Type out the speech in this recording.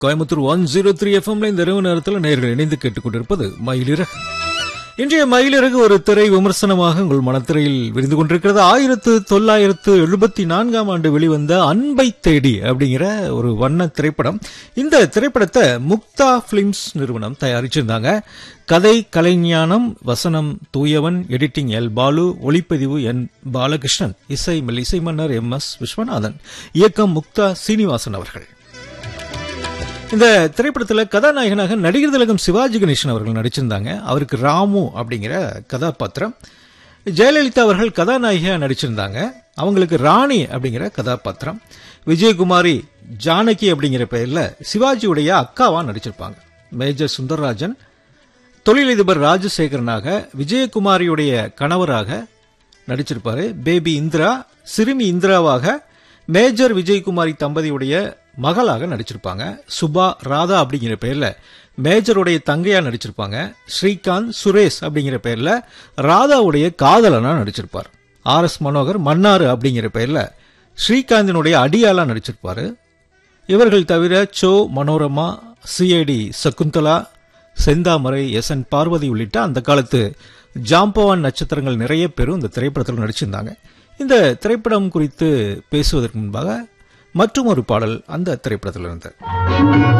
Coimbatore one zero three எஃப்எம்ல இந்த இரவு நேரத்தில் நேர்கள் இணைந்து கேட்டுக்கொண்டிருப்பது மயிலிறகு இன்றைய மயிலிறகு ஒரு திரை விமர்சனமாக உங்கள் மனத்திரையில் விரிந்து கொண்டிருக்கிறது ஆயிரத்து தொள்ளாயிரத்து எழுபத்தி நான்காம் ஆண்டு வெளிவந்த அன்பை தேடி அப்படிங்கிற ஒரு வண்ண திரைப்படம் இந்த திரைப்படத்தை முக்தா பிலிம்ஸ் நிறுவனம் தயாரிச்சிருந்தாங்க கதை கலைஞானம் வசனம் தூயவன் எடிட்டிங் எல் பாலு ஒளிப்பதிவு என் பாலகிருஷ்ணன் இசை இசை மன்னர் எம் எஸ் விஸ்வநாதன் இயக்கம் முக்தா சீனிவாசன் அவர்கள் இந்த திரைப்படத்தில் கதாநாயகனாக நடிகர் திலகம் சிவாஜி கணேசன் அவர்கள் நடிச்சிருந்தாங்க அவருக்கு ராமு அப்படிங்கிற கதாபாத்திரம் ஜெயலலிதா அவர்கள் கதாநாயகியா நடிச்சிருந்தாங்க அவங்களுக்கு ராணி அப்படிங்கிற கதாபாத்திரம் விஜயகுமாரி ஜானகி அப்படிங்கிற பெயர்ல சிவாஜியுடைய அக்காவா நடிச்சிருப்பாங்க மேஜர் சுந்தரராஜன் தொழிலதிபர் ராஜசேகரனாக விஜயகுமாரியுடைய கணவராக நடிச்சிருப்பாரு பேபி இந்திரா சிறுமி இந்திராவாக மேஜர் விஜயகுமாரி தம்பதியுடைய மகளாக நடிச்சிருப்பாங்க சுபா ராதா அப்படிங்கிற பேர்ல மேஜருடைய தங்கையா நடிச்சிருப்பாங்க ஸ்ரீகாந்த் சுரேஷ் அப்படிங்கிற பேர்ல ராதாவுடைய காதலனா நடிச்சிருப்பார் ஆர் எஸ் மனோகர் மன்னாரு அப்படிங்கிற பேர்ல ஸ்ரீகாந்தினுடைய அடியாளா நடிச்சிருப்பாரு இவர்கள் தவிர Cho Manorama CID Sakunthala Senthamarai S N Parvathi உள்ளிட்ட அந்த காலத்து ஜாம்பவான் நட்சத்திரங்கள் நிறைய பேரும் இந்த திரைப்படத்தில் நடிச்சிருந்தாங்க இந்த திரைப்படம் குறித்து பேசுவதற்கு முன்பாக மற்றும் ஒரு பாடல் அந்த திரைப்படத்திலிருந்து